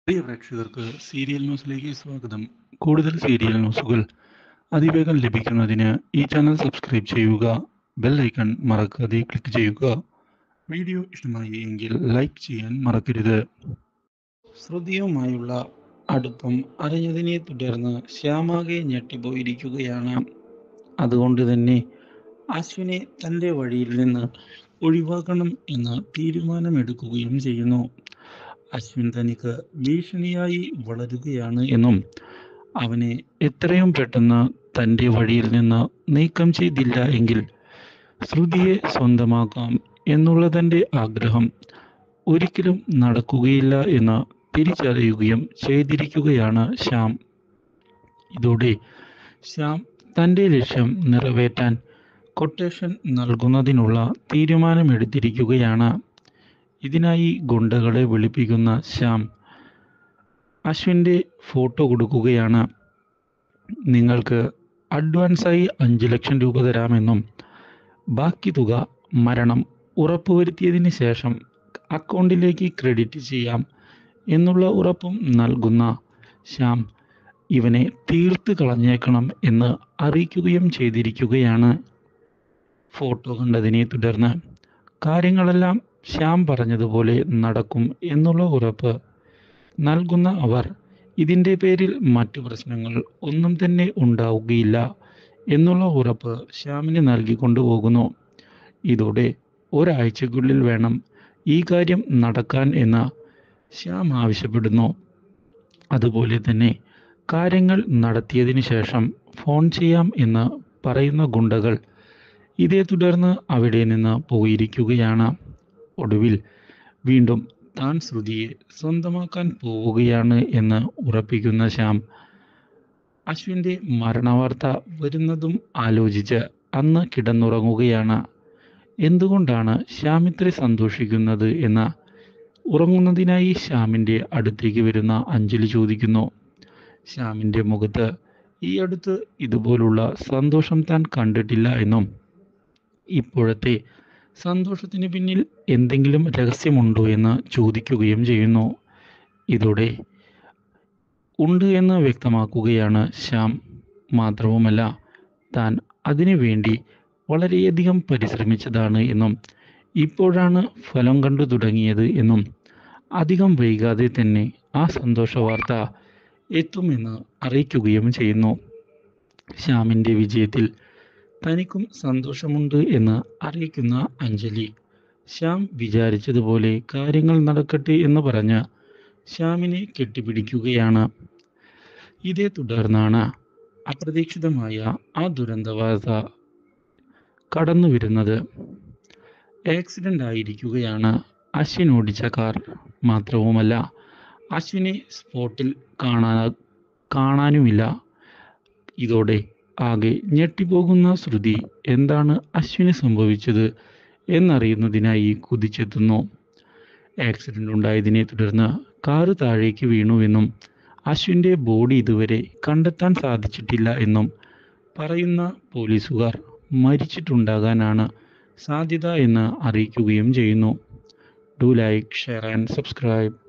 പ്രിയ പ്രേക്ഷകർക്ക് സീരിയൽ ന്യൂസിലേക്ക് സ്വാഗതം കൂടുതൽ സീരിയൽ ന്യൂസുകൾ അതിവേഗം ലഭിക്കുന്നതിന് ഈ ചാനൽ സബ്സ്ക്രൈബ് ചെയ്യുക ബെൽ ഐക്കൺ മറക്കാതെ ക്ലിക്ക് ചെയ്യുക വീഡിയോ ഇഷ്ടമായി എങ്കിൽ ലൈക്ക് ചെയ്യാൻ മറക്കരുത് ശ്രുതിയുമായുള്ള അടുപ്പം അറിഞ്ഞതിനെ തുടർന്ന് ശ്യാമാകെ ഞെട്ടിപ്പോയിരിക്കുകയാണ് അതുകൊണ്ട് തന്നെ അശ്വിനെ തൻ്റെ വഴിയിൽ നിന്ന് ഒഴിവാക്കണം എന്ന് തീരുമാനമെടുക്കുകയും ചെയ്യുന്നു അശ്വിൻ തനിക്ക് ഭീഷണിയായി വളരുകയാണ് എന്നും അവനെ എത്രയും പെട്ടെന്ന് തൻ്റെ വഴിയിൽ നിന്ന് നീക്കം ചെയ്തില്ല എങ്കിൽ ശ്രുതിയെ സ്വന്തമാക്കാം എന്നുള്ള തൻ്റെ ആഗ്രഹം ഒരിക്കലും നടക്കുകയില്ല എന്ന് തിരിച്ചറിയുകയും ചെയ്തിരിക്കുകയാണ് ശ്യാം ഇതോടെ ശ്യാം തൻ്റെ ലക്ഷ്യം നിറവേറ്റാൻ കൊട്ടേഷൻ നൽകുന്നതിനുള്ള തീരുമാനമെടുത്തിരിക്കുകയാണ് ഇതിനായി ഗുണ്ടകളെ വിളിപ്പിക്കുന്ന ശ്യാം അശ്വിൻ്റെ ഫോട്ടോ കൊടുക്കുകയാണ് നിങ്ങൾക്ക് അഡ്വാൻസായി അഞ്ച് ലക്ഷം രൂപ തരാമെന്നും ബാക്കി തുക മരണം ഉറപ്പുവരുത്തിയതിന് ശേഷം അക്കൗണ്ടിലേക്ക് ക്രെഡിറ്റ് ചെയ്യാം എന്നുള്ള ഉറപ്പും നൽകുന്ന ശ്യാം ഇവനെ തീർത്ത് കളഞ്ഞേക്കണം എന്ന് അറിയിക്കുകയും ചെയ്തിരിക്കുകയാണ് ഫോട്ടോ കണ്ടതിനെ തുടർന്ന് കാര്യങ്ങളെല്ലാം ശ്യാം പറഞ്ഞതുപോലെ നടക്കും എന്നുള്ള ഉറപ്പ് നൽകുന്ന അവർ ഇതിൻ്റെ പേരിൽ മറ്റു പ്രശ്നങ്ങൾ ഒന്നും തന്നെ ഉണ്ടാവുകയില്ല എന്നുള്ള ഉറപ്പ് ശ്യാമിന് നൽകിക്കൊണ്ടു പോകുന്നു ഇതോടെ ഒരാഴ്ചക്കുള്ളിൽ വേണം ഈ കാര്യം നടക്കാൻ എന്ന് ശ്യാം ആവശ്യപ്പെടുന്നു അതുപോലെ തന്നെ കാര്യങ്ങൾ നടത്തിയതിനു ശേഷം ഫോൺ ചെയ്യാം എന്ന് പറയുന്ന ഗുണ്ടകൾ ഇതേ തുടർന്ന് അവിടെ നിന്ന് പോയിരിക്കുകയാണ് ഒടുവിൽ വീണ്ടും താൻ ശ്രുതിയെ സ്വന്തമാക്കാൻ പോവുകയാണ് എന്ന് ഉറപ്പിക്കുന്ന ശ്യാം അശ്വിൻ്റെ മരണവാർത്ത വരുന്നതും ആലോചിച്ച് അന്ന് കിടന്നുറങ്ങുകയാണ് എന്തുകൊണ്ടാണ് ശ്യാം ഇത്ര സന്തോഷിക്കുന്നത് എന്ന് ഉറങ്ങുന്നതിനായി ശ്യാമിൻ്റെ അടുത്തേക്ക് വരുന്ന അഞ്ജലി ചോദിക്കുന്നു ശ്യാമിൻ്റെ മുഖത്ത് ഈ അടുത്ത് ഇതുപോലുള്ള സന്തോഷം താൻ കണ്ടിട്ടില്ല എന്നും ഇപ്പോഴത്തെ സന്തോഷത്തിന് പിന്നിൽ എന്തെങ്കിലും രഹസ്യമുണ്ടോ എന്ന് ചോദിക്കുകയും ചെയ്യുന്നു ഇതോടെ ഉണ്ട് എന്ന് വ്യക്തമാക്കുകയാണ് ശ്യാം മാത്രവുമല്ല താൻ അതിനു വേണ്ടി വളരെയധികം പരിശ്രമിച്ചതാണ് എന്നും ഇപ്പോഴാണ് ഫലം കണ്ടു തുടങ്ങിയത് എന്നും അധികം വൈകാതെ തന്നെ ആ സന്തോഷ വാർത്ത എത്തുമെന്ന് അറിയിക്കുകയും ചെയ്യുന്നു ശ്യാമിൻ്റെ വിജയത്തിൽ തനിക്കും സന്തോഷമുണ്ട് എന്ന് അറിയിക്കുന്ന അഞ്ജലി ശ്യാം വിചാരിച്ചതുപോലെ കാര്യങ്ങൾ നടക്കട്ടെ എന്ന് പറഞ്ഞ് ശ്യാമിനെ കെട്ടിപ്പിടിക്കുകയാണ് ഇതേ തുടർന്നാണ് അപ്രതീക്ഷിതമായ ആ ദുരന്ത വാർത്ത കടന്നു വരുന്നത് ആക്സിഡൻ്റ് ആയിരിക്കുകയാണ് അശ്വിൻ ഓടിച്ച കാർ മാത്രവുമല്ല അശ്വിനെ സ്പോട്ടിൽ കാണാ കാണാനുമില്ല ഇതോടെ ആകെ ഞെട്ടിപ്പോകുന്ന ശ്രുതി എന്താണ് അശ്വിന് സംഭവിച്ചത് എന്നറിയുന്നതിനായി കുതിച്ചെത്തുന്നു ആക്സിഡൻ്റ് ഉണ്ടായതിനെ തുടർന്ന് കാറ് താഴേക്ക് വീണുവെന്നും അശ്വിൻ്റെ ബോഡി ഇതുവരെ കണ്ടെത്താൻ സാധിച്ചിട്ടില്ല എന്നും പറയുന്ന പോലീസുകാർ മരിച്ചിട്ടുണ്ടാകാനാണ് സാധ്യത എന്ന് അറിയിക്കുകയും ചെയ്യുന്നു do like share and subscribe